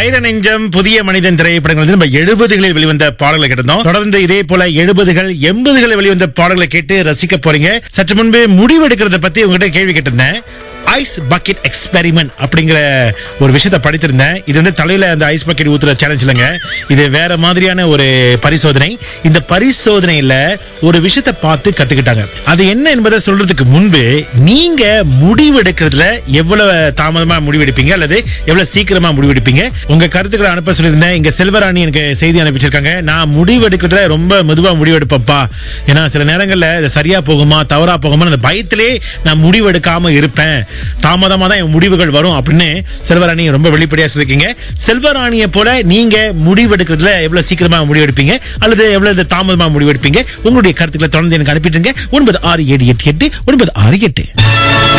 வைர நெஞ்சம் புதிய மனிதன் திரைப்படங்கள் வந்து நம்ம எழுபதுகளில் வெளிவந்த பாடல்களை கேட்டிருந்தோம் தொடர்ந்து இதே போல எழுபதுகள் எண்பதுகளில் வெளிவந்த பாடல்களை கேட்டு ரசிக்க போறீங்க சற்று முன்பு முடிவெடுக்கிறத பத்தி உங்ககிட்ட கேள்வி கேட்டிருந்தேன் ஐஸ் பக்கெட் எக்ஸ்பெரிமெண்ட் அப்படிங்கிற ஒரு விஷயத்த படித்திருந்தேன் இது வந்து தலையில அந்த ஐஸ் பக்கெட் ஊத்துற சேலஞ்ச் இல்லைங்க இது வேற மாதிரியான ஒரு பரிசோதனை இந்த பரிசோதனையில ஒரு விஷயத்தை பார்த்து கத்துக்கிட்டாங்க அது என்ன என்பதை சொல்றதுக்கு முன்பு நீங்க முடிவெடுக்கிறதுல எவ்வளவு தாமதமா முடிவெடுப்பீங்க அல்லது எவ்வளவு சீக்கிரமா முடிவெடுப்பீங்க உங்க கருத்துக்களை அனுப்ப சொல்லியிருந்தேன் இங்க செல்வராணி எனக்கு செய்தி அனுப்பிச்சிருக்காங்க நான் முடிவெடுக்கிறதுல ரொம்ப மெதுவா முடிவெடுப்பேன்ப்பா ஏன்னா சில நேரங்கள்ல இது சரியா போகுமா தவறா போகுமா அந்த பயத்திலே நான் முடிவெடுக்காம இருப்பேன் தாமதமா தான் என் முடிவுகள் வரும் அப்படின்னு செல்வராணி ரொம்ப வெளிப்படையா சொல்லிருக்கீங்க செல்வராணியை போல நீங்க முடிவெடுக்கிறதுல எவ்வளவு சீக்கிரமா முடிவெடுப்பீங்க அல்லது எவ்வளவு தாமதமா முடிவெடுப்பீங்க உங்களுடைய கருத்துக்களை தொடர்ந்து எனக்கு அனுப்பிட்டுங்க ஒன்பது ஆறு ஏழு எட்டு எட்டு ஒன்பது ஆறு எட்டு